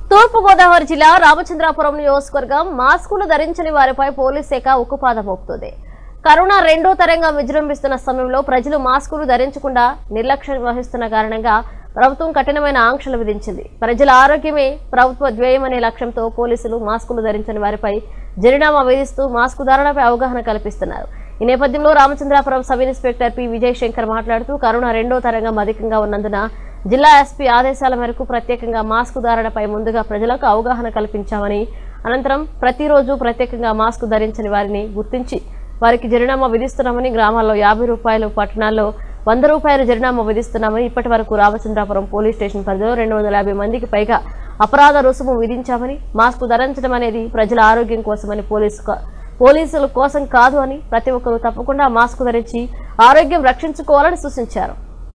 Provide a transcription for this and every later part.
తూర్పుగోదావరి జిల్లా రామచంద్రాపురం నియోజకవర్గం మాస్కులు ధరించని వారిపై పోలీస్ శాఖ ఉక్కుపాదం మోపుతుంది కరోనా రెండో తరంగా విజృంభిస్తున్న సమయంలో ప్రజలు మాస్కులు ధరించకుండా నిర్లక్ష్యం వహిస్తున్న కారణంగా ప్రభుత్వం కఠినమైన ఆంక్షలు విధించింది ప్రజల ఆరోగ్యమే ప్రభుత్వ ధ్యేయమనే లక్ష్యంతో పోలీసులు మాస్కులు ధరించని వారిపై జరినామా విధిస్తూ మాస్కు ధారణపై అవగాహన కల్పిస్తున్నారు ఈ నేపథ్యంలో Ramachandrapuram sub inspector P Vijay Shankar మాట్లాడుతూ కరోనా రెండో తరంగం అధికంగా ఉన్నందున జిల్లా ఎస్పీ ఆదేశాల మేరకు ప్రత్యేకంగా మాస్కు ధారణపై ముందుగా ప్రజలకు అవగాహన కల్పించామని అనంతరం ప్రతిరోజు ప్రత్యేకంగా మాస్కు ధరించని వారిని గుర్తించి వారికి జరినామా విధిస్తున్నామని గ్రామాల్లో యాభై రూపాయలు పట్టణాల్లో వంద రూపాయలు జరినామా విధిస్తున్నామని ఇప్పటి వరకు రామచంద్రాపురం పోలీస్ స్టేషన్ పరిధిలో రెండు వందల యాభై మందికి పైగా అపరాధ రుసుము విధించామని మాస్కు ధరించడం అనేది ప్రజల ఆరోగ్యం కోసమని పోలీసు క- పోలీసుల కోసం కాదు అని ప్రతి ఒక్కరూ తప్పకుండా మాస్కు ధరించి ఆరోగ్యం రక్షించుకోవాలని సూచించారు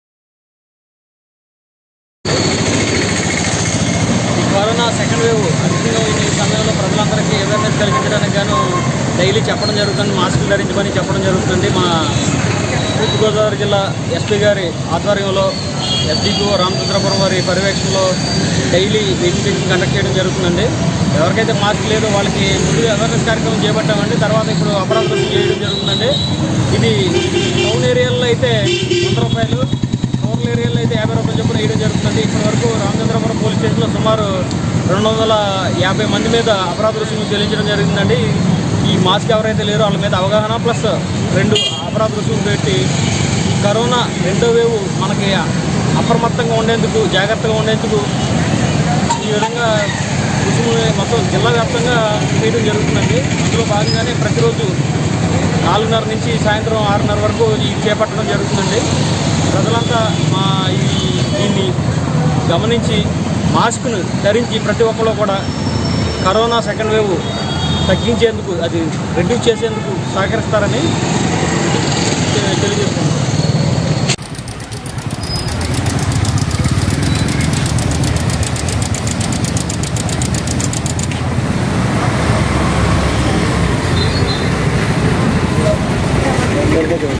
ఈ కరోనా సెకండ్ వేవ్ అధికంగా ఉన్న ఈ సమయంలో ప్రజలందరికీ అవేర్నెస్ కలిగించడానికి గాను డైలీ చెప్పడం జరుగుతుంది మాస్కులు ధరించమని చెప్పడం జరుగుతుంది మా తూర్పుగోదావరి జిల్లా ఎస్పీ గారి ఆధ్వర్యంలో ఎస్డిపిఓ రామచంద్రపురం వారి పర్యవేక్షణలో డైలీ వెరిఫికేషన్ కండక్ట్ చేయడం జరుగుతుందండి ఎవరికైతే మాస్క్ లేదో వాళ్ళకి ముందు అవేర్నెస్ కార్యక్రమం చేపట్టామండి తర్వాత ఇప్పుడు అపరాధ రుసుము చేయడం జరుగుతుందండి ఇది టౌన్ ఏరియాలో అయితే వంద రూపాయలు రూరల్ ఏరియాలో అయితే యాభై రూపాయలు చొప్పున వేయడం జరుగుతుంది ఇప్పటి వరకు రామచంద్రపురం పోలీస్ స్టేషన్లో సుమారు రెండు వందల యాభై మంది మీద అపరాధ రుసుము చెల్లించడం జరిగిందండి ఈ మాస్క్ ఎవరైతే లేరో వాళ్ళ మీద అవగాహన ప్లస్ రెండు అపరాధ రుసుము పెట్టి ఈ కరోనా రెండో వేవ్ మనకి అప్రమత్తంగా ఉండేందుకు జాగ్రత్తగా ఉండేందుకు ఈ విధంగా రుసుము మొత్తం జిల్లా వ్యాప్తంగా చేయడం జరుగుతుందండి అందులో భాగంగానే ప్రతిరోజు నాలుగున్నర నుంచి సాయంత్రం ఆరున్నర వరకు ఇది చేపట్టడం జరుగుతుందండి ప్రజలంతా మా ఈ దీన్ని గమనించి మాస్క్ను ధరించి ప్రతి ఒక్కరు కూడా కరోనా సెకండ్ వేవ్ తగ్గించేందుకు అది రెడ్యూస్ చేసేందుకు సహకరిస్తారని తె- తెలియజేస్తున్నాను